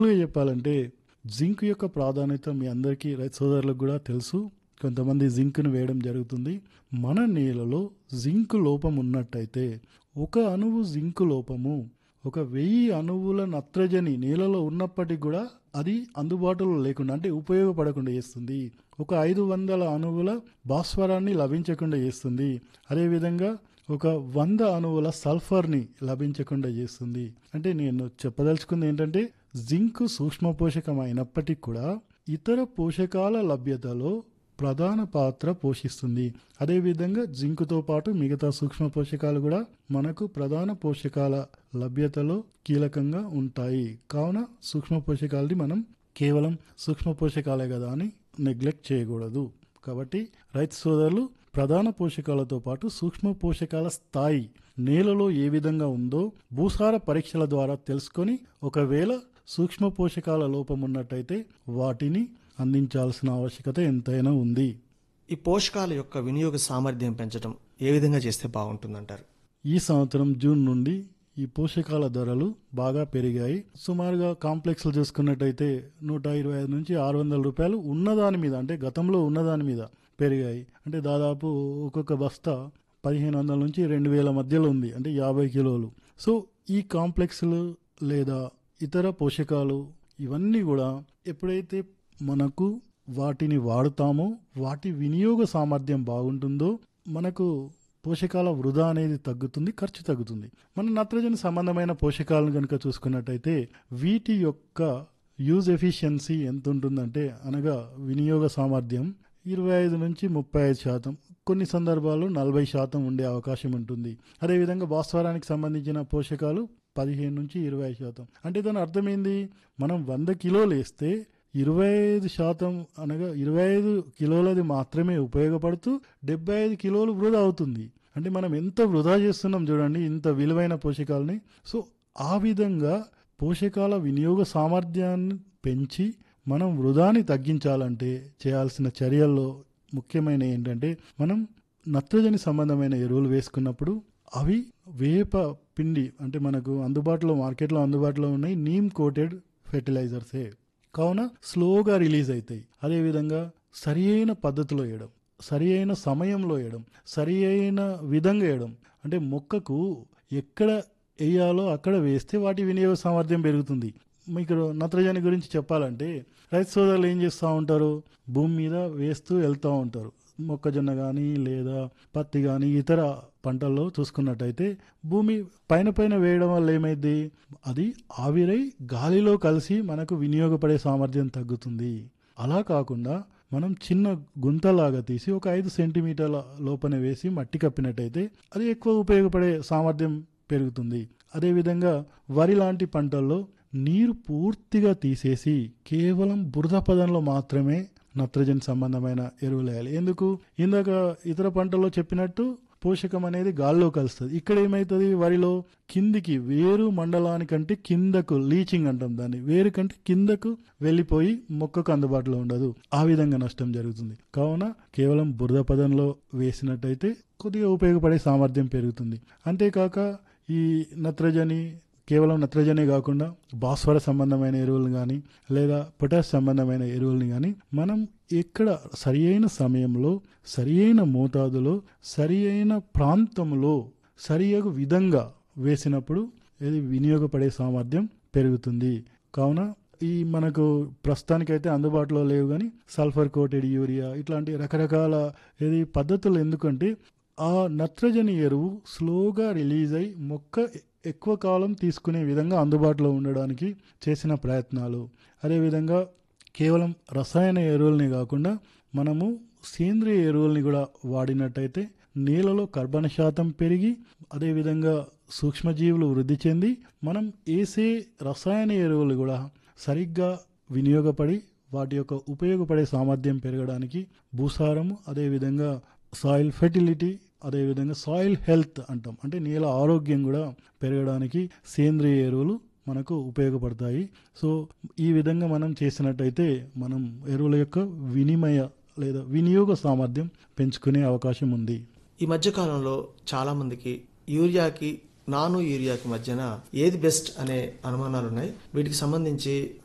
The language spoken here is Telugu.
సింపుల్గా చెప్పాలంటే జింక్ యొక్క ప్రాధాన్యత మీ అందరికీ రైతు సోదరులకు కూడా తెలుసు కొంతమంది జింక్ను వేయడం జరుగుతుంది మన నేలలో జింక్ లోపం ఉన్నట్టయితే ఒక అణువు జింక్ లోపము ఒక వెయ్యి అణువుల నత్రజని నేలలో ఉన్నప్పటికీ కూడా అది అందుబాటులో లేకుండా అంటే ఉపయోగపడకుండా చేస్తుంది ఒక ఐదు వందల అణువుల భాస్వరాన్ని లభించకుండా చేస్తుంది అదేవిధంగా ఒక వంద అణువుల సల్ఫర్ని లభించకుండా చేస్తుంది అంటే నేను చెప్పదలుచుకుంది ఏంటంటే జింక్ సూక్ష్మ పోషకం అయినప్పటికీ కూడా ఇతర పోషకాల లభ్యతలో ప్రధాన పాత్ర పోషిస్తుంది అదేవిధంగా జింకుతో పాటు మిగతా సూక్ష్మ పోషకాలు కూడా మనకు ప్రధాన పోషకాల లభ్యతలో కీలకంగా ఉంటాయి కావున సూక్ష్మ పోషకాలని మనం కేవలం సూక్ష్మ పోషకాలే కదా అని నెగ్లెక్ట్ చేయకూడదు కాబట్టి రైతు సోదరులు ప్రధాన పోషకాలతో పాటు సూక్ష్మ పోషకాల స్థాయి నేలలో ఏ విధంగా ఉందో భూసార పరీక్షల ద్వారా తెలుసుకొని ఒకవేళ సూక్ష్మ పోషకాల లోపం ఉన్నట్టయితే వాటిని అందించాల్సిన ఆవశ్యకత ఎంతైనా ఉంది ఈ పోషకాల యొక్క వినియోగ సామర్థ్యం పెంచడం ఏ విధంగా చేస్తే బాగుంటుందంటారు ఈ సంవత్సరం జూన్ నుండి ఈ పోషకాల ధరలు బాగా పెరిగాయి సుమారుగా కాంప్లెక్స్లు చూసుకున్నట్టయితే నూట ఇరవై ఐదు నుంచి ఆరు వందల రూపాయలు ఉన్నదాని మీద అంటే గతంలో ఉన్నదాని మీద పెరిగాయి అంటే దాదాపు ఒక్కొక్క బస్తా పదిహేను వందల నుంచి రెండు వేల మధ్యలో ఉంది అంటే యాభై కిలోలు సో ఈ కాంప్లెక్స్లు లేదా ఇతర పోషకాలు ఇవన్నీ కూడా ఎప్పుడైతే మనకు వాటిని వాడుతామో వాటి వినియోగ సామర్థ్యం బాగుంటుందో మనకు పోషకాల వృధా అనేది తగ్గుతుంది ఖర్చు తగ్గుతుంది మన నత్రజని సంబంధమైన పోషకాలను కనుక చూసుకున్నట్టయితే వీటి యొక్క యూజ్ ఎఫిషియన్సీ ఎంత ఉంటుందంటే అనగా వినియోగ సామర్థ్యం ఇరవై ఐదు నుంచి ముప్పై ఐదు శాతం కొన్ని సందర్భాల్లో నలభై శాతం ఉండే అవకాశం ఉంటుంది అదేవిధంగా భాస్వరానికి సంబంధించిన పోషకాలు పదిహేను నుంచి ఇరవై ఐదు శాతం అంటే దాని అర్థం ఏంది మనం వంద కిలోలు వేస్తే ఇరవై ఐదు శాతం అనగా ఇరవై ఐదు కిలోలది మాత్రమే ఉపయోగపడుతూ డెబ్బై ఐదు కిలోలు వృధా అవుతుంది అంటే మనం ఎంత వృధా చేస్తున్నాం చూడండి ఇంత విలువైన పోషకాలని సో ఆ విధంగా పోషకాల వినియోగ సామర్థ్యాన్ని పెంచి మనం వృధాని తగ్గించాలంటే చేయాల్సిన చర్యల్లో ముఖ్యమైన ఏంటంటే మనం నత్రజని సంబంధమైన ఎరువులు వేసుకున్నప్పుడు అవి వేప పిండి అంటే మనకు అందుబాటులో మార్కెట్లో అందుబాటులో ఉన్నాయి నీమ్ కోటెడ్ ఫెర్టిలైజర్సే కావున స్లోగా రిలీజ్ అవుతాయి అదేవిధంగా సరి అయిన పద్ధతిలో వేయడం సరి అయిన సమయంలో వేయడం సరి అయిన విధంగా వేయడం అంటే మొక్కకు ఎక్కడ వేయాలో అక్కడ వేస్తే వాటి వినియోగ సామర్థ్యం పెరుగుతుంది మీకు నత్రజని గురించి చెప్పాలంటే రైతు సోదరులు ఏం చేస్తూ ఉంటారు భూమి మీద వేస్తూ వెళ్తూ ఉంటారు మొక్కజొన్న కానీ లేదా పత్తి కానీ ఇతర పంటల్లో చూసుకున్నట్టయితే భూమి పైన పైన వేయడం వల్ల ఏమైంది అది ఆవిరై గాలిలో కలిసి మనకు వినియోగపడే సామర్థ్యం తగ్గుతుంది అలా కాకుండా మనం చిన్న గుంతలాగా తీసి ఒక ఐదు సెంటీమీటర్ల లోపల వేసి మట్టి కప్పినట్టయితే అది ఎక్కువ ఉపయోగపడే సామర్థ్యం పెరుగుతుంది అదేవిధంగా వరి లాంటి పంటల్లో నీరు పూర్తిగా తీసేసి కేవలం బురద పదంలో మాత్రమే నత్రజని సంబంధమైన ఎరువులు వేయాలి ఎందుకు ఇందాక ఇతర పంటల్లో చెప్పినట్టు పోషకం అనేది గాల్లో కలుస్తుంది ఇక్కడ ఏమవుతుంది వరిలో కిందికి వేరు మండలానికంటే కిందకు లీచింగ్ అంటాం దాన్ని వేరు కంటే కిందకు వెళ్ళిపోయి మొక్కకు అందుబాటులో ఉండదు ఆ విధంగా నష్టం జరుగుతుంది కావున కేవలం బురద పదంలో వేసినట్టయితే కొద్దిగా ఉపయోగపడే సామర్థ్యం పెరుగుతుంది అంతేకాక ఈ నత్రజని కేవలం నత్రజనే కాకుండా భాస్వర సంబంధమైన ఎరువులు కానీ లేదా పొటాష్ సంబంధమైన ఎరువుల్ని కానీ మనం ఎక్కడ సరి అయిన సమయంలో సరి అయిన మోతాదులో సరి అయిన ప్రాంతంలో సరియగు విధంగా వేసినప్పుడు ఇది వినియోగపడే సామర్థ్యం పెరుగుతుంది కావున ఈ మనకు ప్రస్తుతానికైతే అందుబాటులో లేవు కానీ సల్ఫర్ కోటెడ్ యూరియా ఇట్లాంటి రకరకాల ఇది పద్ధతులు ఎందుకంటే ఆ నత్రజని ఎరువు స్లోగా రిలీజ్ అయి మొక్క ఎక్కువ కాలం తీసుకునే విధంగా అందుబాటులో ఉండడానికి చేసిన ప్రయత్నాలు అదేవిధంగా కేవలం రసాయన ఎరువుల్ని కాకుండా మనము సేంద్రియ ఎరువుల్ని కూడా వాడినట్టయితే నేలలో కర్బన శాతం పెరిగి అదేవిధంగా సూక్ష్మజీవులు వృద్ధి చెంది మనం వేసే రసాయన ఎరువులు కూడా సరిగ్గా వినియోగపడి వాటి యొక్క ఉపయోగపడే సామర్థ్యం పెరగడానికి భూసారము అదేవిధంగా సాయిల్ ఫెర్టిలిటీ అదేవిధంగా సాయిల్ హెల్త్ అంటాం అంటే నేల ఆరోగ్యం కూడా పెరగడానికి సేంద్రియ ఎరువులు మనకు ఉపయోగపడతాయి సో ఈ విధంగా మనం చేసినట్టయితే మనం ఎరువుల యొక్క వినిమయ లేదా వినియోగ సామర్థ్యం పెంచుకునే అవకాశం ఉంది ఈ మధ్య కాలంలో చాలా మందికి యూరియాకి నాను యూరియాకి మధ్యన ఏది బెస్ట్ అనే అనుమానాలు ఉన్నాయి వీటికి సంబంధించి